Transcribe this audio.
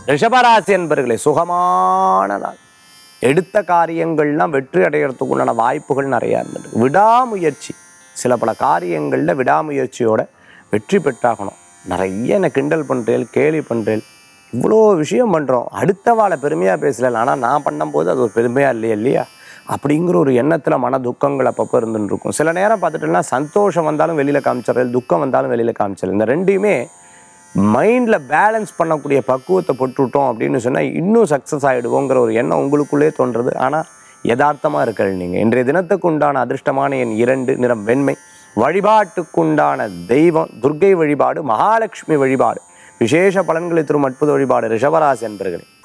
ரிஷபராசி என்பர்களே சுகமான நாள் எடுத்த காரியங்கள்லாம் வெற்றி அடைகிறதுக்கு உண்டான வாய்ப்புகள் நிறையா இருந்தது விடாமுயற்சி சில பல காரியங்களில் விடாமுயற்சியோட வெற்றி பெற்றாகணும் நிறைய என்னை கிண்டல் பண்ணுறேன் கேலி பண்ணுறேன் இவ்வளோ விஷயம் பண்ணுறோம் அடுத்த வாழை பெருமையாக பேசல ஆனால் நான் பண்ணும்போது அது ஒரு பெருமையாக இல்லையா இல்லையா அப்படிங்கிற ஒரு எண்ணத்தில் மன துக்கங்கள் அப்பப்போ இருந்துட்டு இருக்கும் சில நேரம் பார்த்துட்டோம்னா சந்தோஷம் வந்தாலும் வெளியில் காமிச்சிடறது துக்கம் வந்தாலும் வெளியில் காமிச்சிடறது இந்த ரெண்டையுமே மைண்டில் பேலன்ஸ் பண்ணக்கூடிய பக்குவத்தை போட்டுவிட்டோம் அப்படின்னு சொன்னால் இன்னும் சக்ஸஸ் ஆகிடுவோங்கிற ஒரு எண்ணம் உங்களுக்குள்ளே தோன்றுறது ஆனால் யதார்த்தமாக இருக்கிற நீங்கள் இன்றைய தினத்துக்கு உண்டான அதிர்ஷ்டமான என் இரண்டு நிறம் வெண்மை வழிபாட்டுக்குண்டான தெய்வம் துர்க்கை வழிபாடு மகாலட்சுமி வழிபாடு விசேஷ பலன்களை தரும் அற்புத வழிபாடு ரிஷபராசி என்பர்களே